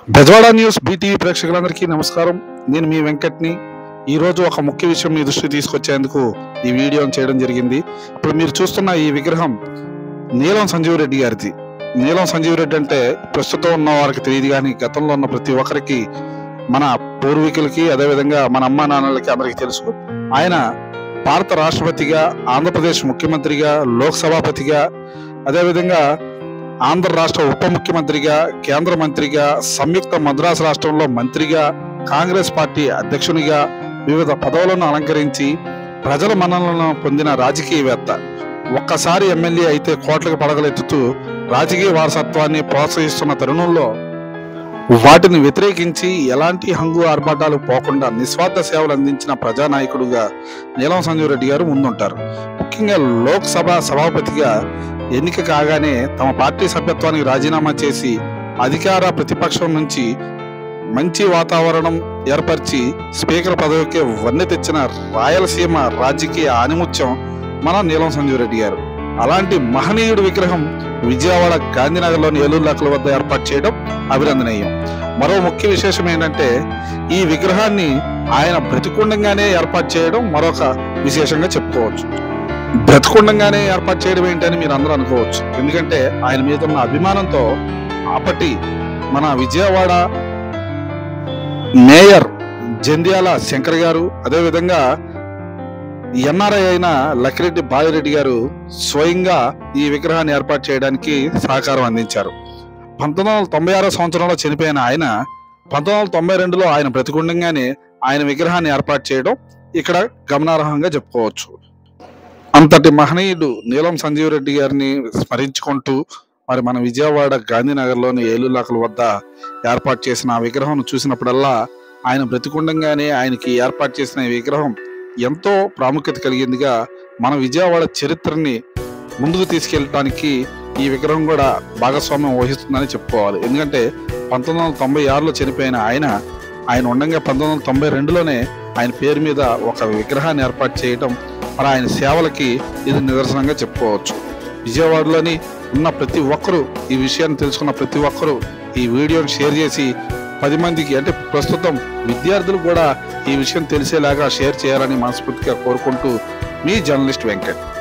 Bezawada news BTV ప్రేక్షకులందరికీ నమస్కారం నేను మీ వెంకట్ని ఈ రోజు ఒక ముఖ్య విషయం మీ దృష్టికి తీసుకొచ్చేందుకు ఈ వీడియోని చేయడం జరిగింది ఇప్పుడు మీరు చూస్తున్న ఈ విగ్రహం నీలం సంజీవ్ రెడ్డి గారిది నీలం సంజీవ్ రెడ్డి అంటే ప్రస్తుతం ఉన్న వారికి తెలియదు కానీ గతంలో ఉన్న ప్రతి ఒక్కరికి మన పూర్వీకులకి అదేవిధంగా మన అమ్మా నాన్నలకి అందరికీ తెలుసు ఆయన భారత రాష్ట్రపతిగా ఆంధ్రప్రదేశ్ ముఖ్యమంత్రిగా లోక్సభాపతిగా అదేవిధంగా ఆంధ్ర రాష్ట్ర ఉప ముఖ్యమంత్రిగా కేంద్ర మంత్రిగా సంయుక్త మద్రాసు రాష్ట్రంలో మంత్రిగా కాంగ్రెస్ పార్టీ అధ్యక్షునిగా వివిధ పదవులను అలంకరించి ప్రజల మన్ననలను పొందిన రాజకీయవేత్త ఒక్కసారి ఎమ్మెల్యే అయితే కోట్లకు పడగలెత్తుతూ రాజకీయ వారసత్వాన్ని ప్రోత్సహిస్తున్న తరుణంలో వాటిని వ్యతిరేకించి ఎలాంటి హంగు ఆర్భాటాలు పోకుండా నిస్వార్థ సేవలు అందించిన ప్రజానాయకుడుగా నీలం సంజీవ్ రెడ్డి గారు ముందుంటారు ముఖ్యంగా లోక్సభ సభాపతిగా ఎన్నిక కాగానే తమ పార్టీ సభ్యత్వానికి రాజీనామా చేసి అధికార ప్రతిపక్షం నుంచి మంచి వాతావరణం ఏర్పరిచి స్పీకర్ పదవికి వన్నె తెచ్చిన రాయలసీమ రాజకీయ ఆనిముత్యం మన నీలం సంజీవ్ రెడ్డి గారు అలాంటి మహనీయుడి విగ్రహం విజయవాడ గాంధీనగర్లోని ఏలూరు లాకుల వద్ద ఏర్పాటు చేయడం అభినందనీయం మరో ముఖ్య విశేషం ఏంటంటే ఈ విగ్రహాన్ని ఆయన బ్రతికుండంగానే ఏర్పాటు చేయడం మరొక విశేషంగా చెప్పుకోవచ్చు బ్రతికుండంగానే ఏర్పాటు చేయడం ఏంటని మీరు అందరూ అనుకోవచ్చు ఎందుకంటే ఆయన మీద ఉన్న అభిమానంతో అప్పటి మన విజయవాడ మేయర్ జంధ్యాల శంకర్ గారు అదేవిధంగా ఎన్ఆర్ఐ అయిన లక్కిరెడ్డి బాలిరెడ్డి గారు స్వయంగా ఈ విగ్రహాన్ని ఏర్పాటు చేయడానికి సహకారం అందించారు పంతొమ్మిది వందల తొంభై ఆరో సంవత్సరంలో చనిపోయిన ఆయన పంతొమ్మిది వందల తొంభై రెండులో ఆయన బ్రతికుండంగానే ఆయన విగ్రహాన్ని ఏర్పాటు చేయడం ఇక్కడ గమనార్హంగా చెప్పుకోవచ్చు అంతటి మహనీయుడు నీలం సంజీవ్ రెడ్డి గారిని స్మరించుకుంటూ మరి మన విజయవాడ గాంధీనగర్లోని ఏలులాకల వద్ద ఏర్పాటు చేసిన ఆ విగ్రహం చూసినప్పుడల్లా ఆయన బ్రతికుండంగానే ఆయనకి ఏర్పాటు చేసిన ఈ విగ్రహం ఎంతో ప్రాముఖ్యత కలిగిందిగా మన విజయవాడ చరిత్రని ముందుకు తీసుకెళ్ళటానికి ఈ విగ్రహం కూడా భాగస్వామ్యం వహిస్తుందని చెప్పుకోవాలి ఎందుకంటే పంతొమ్మిది వందల తొంభై ఆరులో చనిపోయిన ఆయన ఆయన ఉండగా పంతొమ్మిది వందల తొంభై రెండులోనే ఆయన పేరు మీద ఒక విగ్రహాన్ని ఏర్పాటు చేయటం మరి ఆయన సేవలకి ఇది నిదర్శనంగా చెప్పుకోవచ్చు విజయవాడలోని ఉన్న ప్రతి ఒక్కరూ ఈ విషయాన్ని తెలుసుకున్న ప్రతి ఒక్కరూ ఈ వీడియోని షేర్ చేసి పది మందికి అంటే ప్రస్తుతం విద్యార్థులు కూడా ఈ విషయం తెలిసేలాగా షేర్ చేయాలని మనస్ఫూర్తిగా కోరుకుంటూ మీ జర్నలిస్ట్ వెంకట్